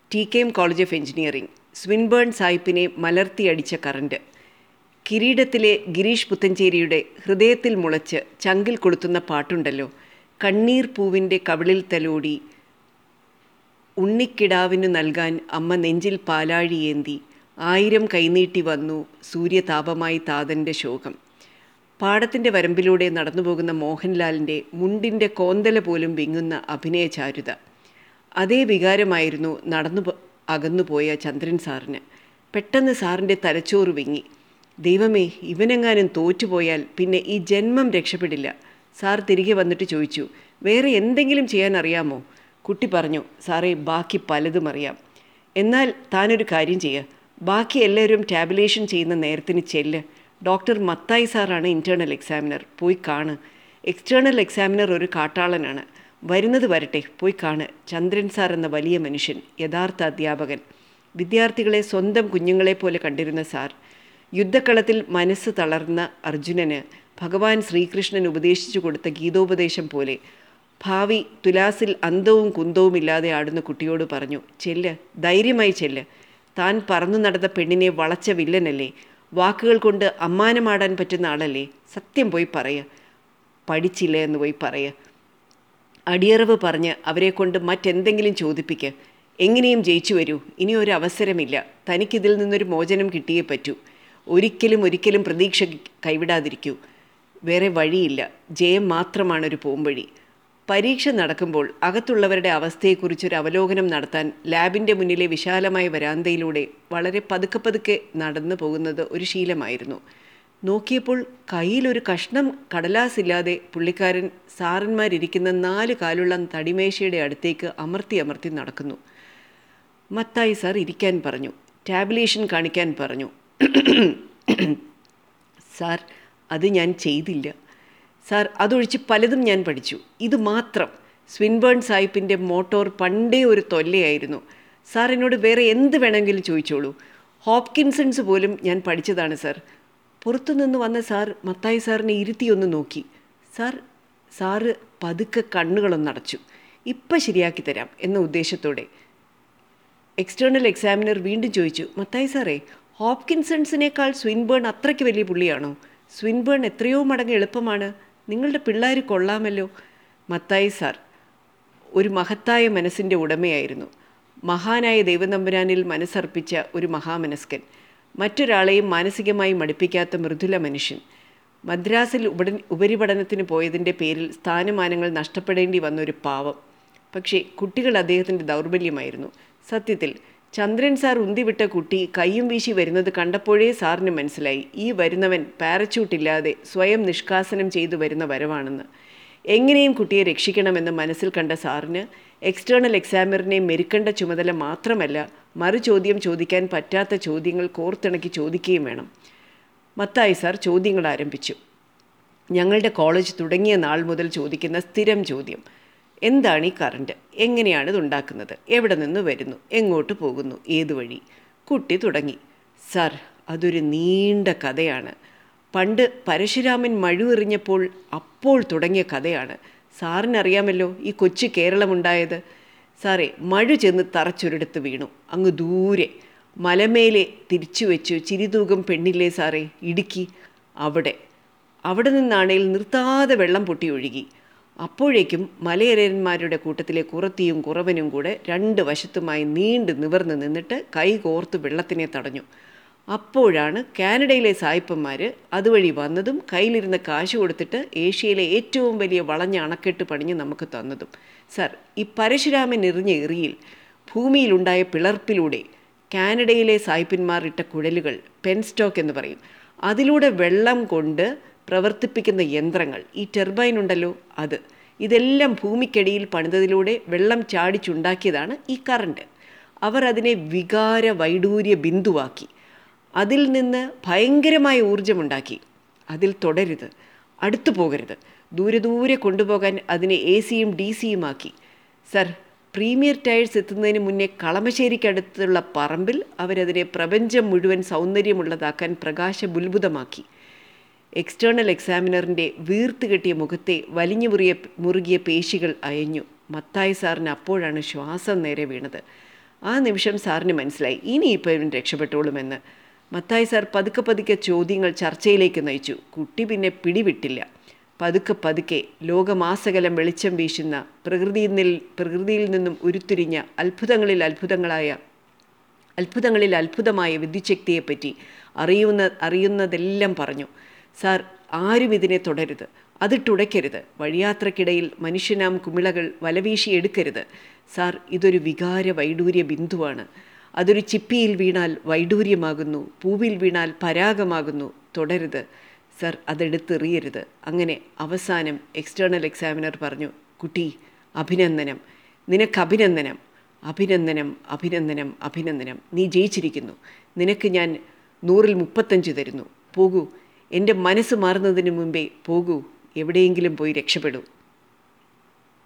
T K M college of engineering Swinburne സായിപ്പിനെ മലർത്തിയടിച്ച current കിരീടത്തിലെ ഗിരീഷ് പുത്തഞ്ചേരിയുടെ ഹൃദയത്തിൽ മുളച്ച് ചങ്കിൽ കൊളുത്തുന്ന പാട്ടുണ്ടല്ലോ കണ്ണീർ പൂവിൻ്റെ കവിളിൽ തലോടി ഉണ്ണിക്കിടാവിനു നൽകാൻ അമ്മ നെഞ്ചിൽ പാലാഴിയേന്തി ആയിരം കൈനീട്ടി വന്നു സൂര്യതാപമായി താതൻ്റെ ശോകം പാടത്തിൻ്റെ വരമ്പിലൂടെ നടന്നുപോകുന്ന മോഹൻലാലിൻ്റെ മുണ്ടിൻ്റെ കോന്തല പോലും വിങ്ങുന്ന അഭിനയചാരുത അതേ വികാരമായിരുന്നു നടന്നു അകന്നുപോയ ചന്ദ്രൻ സാറിന് പെട്ടെന്ന് സാറിൻ്റെ തലച്ചോറ് വിങ്ങി ദൈവമേ ഇവനെങ്ങാനും തോറ്റുപോയാൽ പിന്നെ ഈ ജന്മം രക്ഷപ്പെടില്ല സാർ തിരികെ വന്നിട്ട് ചോദിച്ചു വേറെ എന്തെങ്കിലും ചെയ്യാൻ അറിയാമോ കുട്ടി പറഞ്ഞു സാറേ ബാക്കി പലതും അറിയാം എന്നാൽ താനൊരു കാര്യം ചെയ്യുക ബാക്കി എല്ലാവരും ടാബുലേഷൻ ചെയ്യുന്ന നേരത്തിന് ചെല്ല് ഡോക്ടർ മത്തായി സാറാണ് ഇൻറ്റേർണൽ എക്സാമിനർ പോയി കാണ് എക്സ്റ്റേണൽ എക്സാമിനർ ഒരു കാട്ടാളനാണ് വരുന്നത് വരട്ടെ പോയി കാണ് ചന്ദ്രൻ സാർ എന്ന വലിയ മനുഷ്യൻ യഥാർത്ഥ അധ്യാപകൻ വിദ്യാർത്ഥികളെ സ്വന്തം കുഞ്ഞുങ്ങളെ പോലെ കണ്ടിരുന്ന സാർ യുദ്ധക്കളത്തിൽ മനസ്സ് തളർന്ന അർജുനന് ഭഗവാൻ ശ്രീകൃഷ്ണൻ ഉപദേശിച്ചു കൊടുത്ത ഗീതോപദേശം പോലെ ഭാവി തുലാസിൽ അന്തവും കുന്തവും ഇല്ലാതെ ആടുന്ന കുട്ടിയോട് പറഞ്ഞു ചെല്ല് ധൈര്യമായി ചെല്ല് താൻ പറന്നു നടന്ന പെണ്ണിനെ വളച്ച വില്ലനല്ലേ വാക്കുകൾ കൊണ്ട് അമ്മാനമാടാൻ പറ്റുന്ന ആളല്ലേ സത്യം പോയി പറയ പഠിച്ചില്ല എന്ന് പോയി പറയ അടിയറവ് പറഞ്ഞ് അവരെ കൊണ്ട് മറ്റെന്തെങ്കിലും ചോദിപ്പിക്കുക എങ്ങനെയും ജയിച്ചു വരൂ ഇനി ഒരു അവസരമില്ല തനിക്കിതിൽ നിന്നൊരു മോചനം കിട്ടിയേ പറ്റൂ ഒരിക്കലും ഒരിക്കലും പ്രതീക്ഷ കൈവിടാതിരിക്കൂ വേറെ വഴിയില്ല ജയം മാത്രമാണ് ഒരു പോംവഴി പരീക്ഷ നടക്കുമ്പോൾ അകത്തുള്ളവരുടെ അവസ്ഥയെക്കുറിച്ചൊരു അവലോകനം നടത്താൻ ലാബിൻ്റെ മുന്നിലെ വിശാലമായ വരാന്തയിലൂടെ വളരെ പതുക്കെ പതുക്കെ നടന്നു പോകുന്നത് ഒരു ശീലമായിരുന്നു നോക്കിയപ്പോൾ കയ്യിലൊരു കഷ്ണം കടലാസില്ലാതെ പുള്ളിക്കാരൻ സാറന്മാരിരിക്കുന്ന നാല് കാലുള്ള തടിമേശയുടെ അടുത്തേക്ക് അമർത്തി അമർത്തി നടക്കുന്നു മത്തായി സാർ ഇരിക്കാൻ പറഞ്ഞു ടാബുലേഷൻ കാണിക്കാൻ പറഞ്ഞു സാർ അത് ഞാൻ ചെയ്തില്ല സാർ അതൊഴിച്ച് പലതും ഞാൻ പഠിച്ചു ഇത് മാത്രം സ്വിൻബേൺ സാഹിബിൻ്റെ മോട്ടോർ പണ്ടേ ഒരു തൊല്ലയായിരുന്നു സാർ എന്നോട് വേറെ എന്ത് വേണമെങ്കിലും ചോദിച്ചോളൂ ഹോപ്കിൻസൺസ് പോലും ഞാൻ പഠിച്ചതാണ് സാർ പുറത്തുനിന്ന് വന്ന സാർ മത്തായി സാറിനെ ഇരുത്തിയൊന്ന് നോക്കി സാർ സാറ് പതുക്കെ കണ്ണുകളൊന്നടച്ചു ഇപ്പം ശരിയാക്കി തരാം എന്ന ഉദ്ദേശത്തോടെ എക്സ്റ്റേണൽ എക്സാമിനർ വീണ്ടും ചോദിച്ചു മത്തായി സാറേ ഹോപ്കിൻസൺസിനേക്കാൾ സ്വിൻബേൺ അത്രയ്ക്ക് വലിയ പുള്ളിയാണോ സ്വിൻബേൺ എത്രയോ മടങ്ങ് എളുപ്പമാണ് നിങ്ങളുടെ പിള്ളേർ കൊള്ളാമല്ലോ മത്തായി സാർ ഒരു മഹത്തായ മനസ്സിൻ്റെ ഉടമയായിരുന്നു മഹാനായ ദൈവനമ്പുരാനിൽ മനസ്സർപ്പിച്ച ഒരു മഹാമനസ്കൻ മറ്റൊരാളെയും മാനസികമായി മടുപ്പിക്കാത്ത മൃദുല മനുഷ്യൻ മദ്രാസിൽ ഉപ ഉപരിപഠനത്തിന് പോയതിൻ്റെ പേരിൽ സ്ഥാനമാനങ്ങൾ നഷ്ടപ്പെടേണ്ടി വന്ന ഒരു പാവം പക്ഷേ കുട്ടികൾ അദ്ദേഹത്തിൻ്റെ ദൗർബല്യമായിരുന്നു സത്യത്തിൽ ചന്ദ്രൻ സാർ ഉന്തിവിട്ട കുട്ടി കയ്യും വീശി വരുന്നത് കണ്ടപ്പോഴേ സാറിന് മനസ്സിലായി ഈ വരുന്നവൻ പാരച്യൂട്ടില്ലാതെ സ്വയം നിഷ്കാസനം ചെയ്തു വരുന്ന വരവാണെന്ന് എങ്ങനെയും കുട്ടിയെ രക്ഷിക്കണമെന്ന് മനസ്സിൽ കണ്ട സാറിന് എക്സ്റ്റേണൽ എക്സാമിനറിനെ മെരുക്കേണ്ട ചുമതല മാത്രമല്ല മറു ചോദ്യം ചോദിക്കാൻ പറ്റാത്ത ചോദ്യങ്ങൾ കോർത്തിണക്കി ചോദിക്കുകയും വേണം മത്തായി സാർ ചോദ്യങ്ങൾ ആരംഭിച്ചു ഞങ്ങളുടെ കോളേജ് തുടങ്ങിയ നാൾ മുതൽ ചോദിക്കുന്ന സ്ഥിരം ചോദ്യം എന്താണ് ഈ കറണ്ട് എങ്ങനെയാണ് ഇത് ഉണ്ടാക്കുന്നത് എവിടെ നിന്ന് വരുന്നു എങ്ങോട്ട് പോകുന്നു ഏത് വഴി കുട്ടി തുടങ്ങി സാർ അതൊരു നീണ്ട കഥയാണ് പണ്ട് പരശുരാമൻ മഴുവെറിഞ്ഞപ്പോൾ അപ്പോൾ തുടങ്ങിയ കഥയാണ് സാറിനറിയാമല്ലോ ഈ കൊച്ചു കേരളമുണ്ടായത് സാറേ മഴ ചെന്ന് തറച്ചൊരിടത്ത് വീണു അങ്ങ് ദൂരെ മലമേലെ തിരിച്ചു വെച്ചു ചിരിതൂകം പെണ്ണില്ലേ സാറേ ഇടുക്കി അവിടെ അവിടെ നിന്നാണേൽ നിർത്താതെ വെള്ളം പൊട്ടി ഒഴുകി അപ്പോഴേക്കും മലയരന്മാരുടെ കൂട്ടത്തിലെ കുറത്തിയും കുറവനും കൂടെ രണ്ട് വശത്തുമായി നീണ്ടു നിവർന്ന് നിന്നിട്ട് കൈ കോർത്ത് വെള്ളത്തിനെ തടഞ്ഞു അപ്പോഴാണ് കാനഡയിലെ സായിപ്പന്മാർ അതുവഴി വന്നതും കയ്യിലിരുന്ന കാശ് കൊടുത്തിട്ട് ഏഷ്യയിലെ ഏറ്റവും വലിയ വളഞ്ഞ അണക്കെട്ട് പണിഞ്ഞ് നമുക്ക് തന്നതും സർ ഈ പരശുരാമൻ എറിഞ്ഞ എറിയിൽ ഭൂമിയിലുണ്ടായ പിളർപ്പിലൂടെ കാനഡയിലെ സായിപ്പന്മാർ ഇട്ട കുഴലുകൾ പെൻസ്റ്റോക്ക് എന്ന് പറയും അതിലൂടെ വെള്ളം കൊണ്ട് പ്രവർത്തിപ്പിക്കുന്ന യന്ത്രങ്ങൾ ഈ ടെർബൈൻ ഉണ്ടല്ലോ അത് ഇതെല്ലാം ഭൂമിക്കടിയിൽ പണിതതിലൂടെ വെള്ളം ചാടിച്ചുണ്ടാക്കിയതാണ് ഈ കറണ്ട് അവർ അതിനെ വികാര വൈഡൂര്യ ബിന്ദുവാക്കി അതിൽ നിന്ന് ഭയങ്കരമായ ഊർജമുണ്ടാക്കി അതിൽ തുടരുത് അടുത്തു പോകരുത് ദൂരെ ദൂരെ കൊണ്ടുപോകാൻ അതിനെ എ സിയും ഡി സിയുമാക്കി സർ പ്രീമിയർ ടയേഴ്സ് എത്തുന്നതിന് മുന്നേ കളമശ്ശേരിക്കടുത്തുള്ള പറമ്പിൽ അവരതിനെ പ്രപഞ്ചം മുഴുവൻ സൗന്ദര്യമുള്ളതാക്കാൻ പ്രകാശബുൽബുതമാക്കി എക്സ്റ്റേണൽ എക്സാമിനറിൻ്റെ വീർത്ത് കെട്ടിയ മുഖത്തെ വലിഞ്ഞു മുറിയ മുറുകിയ പേശികൾ അയഞ്ഞു മത്തായി സാറിന് അപ്പോഴാണ് ശ്വാസം നേരെ വീണത് ആ നിമിഷം സാറിന് മനസ്സിലായി ഇനിയിപ്പോൾ ഇവൻ രക്ഷപ്പെട്ടോളുമെന്ന് മത്തായി സാർ പതുക്കെ പതുക്കെ ചോദ്യങ്ങൾ ചർച്ചയിലേക്ക് നയിച്ചു കുട്ടി പിന്നെ പിടിവിട്ടില്ല പതുക്കെ പതുക്കെ ലോകമാസകലം വെളിച്ചം വീശുന്ന പ്രകൃതിയിൽ നിൽ പ്രകൃതിയിൽ നിന്നും ഉരുത്തിരിഞ്ഞ അത്ഭുതങ്ങളിൽ അത്ഭുതങ്ങളായ അത്ഭുതങ്ങളിൽ അത്ഭുതമായ വിദ്യുച്ഛക്തിയെപ്പറ്റി അറിയുന്ന അറിയുന്നതെല്ലാം പറഞ്ഞു സാർ ആരും ഇതിനെ തുടരുത് അതിട്ടുടയ്ക്കരുത് വഴിയാത്രക്കിടയിൽ മനുഷ്യനാം കുമിളകൾ വലവീശി എടുക്കരുത് സാർ ഇതൊരു വികാര വൈഡൂര്യ ബിന്ദുവാണ് അതൊരു ചിപ്പിയിൽ വീണാൽ വൈഡൂര്യമാകുന്നു പൂവിൽ വീണാൽ പരാഗമാകുന്നു തുടരുത് സർ അതെടുത്തെറിയരുത് അങ്ങനെ അവസാനം എക്സ്റ്റേണൽ എക്സാമിനർ പറഞ്ഞു കുട്ടി അഭിനന്ദനം നിനക്ക് അഭിനന്ദനം അഭിനന്ദനം അഭിനന്ദനം അഭിനന്ദനം നീ ജയിച്ചിരിക്കുന്നു നിനക്ക് ഞാൻ നൂറിൽ മുപ്പത്തഞ്ച് തരുന്നു പോകൂ എൻ്റെ മനസ്സ് മാറുന്നതിന് മുമ്പേ പോകൂ എവിടെയെങ്കിലും പോയി രക്ഷപ്പെടൂ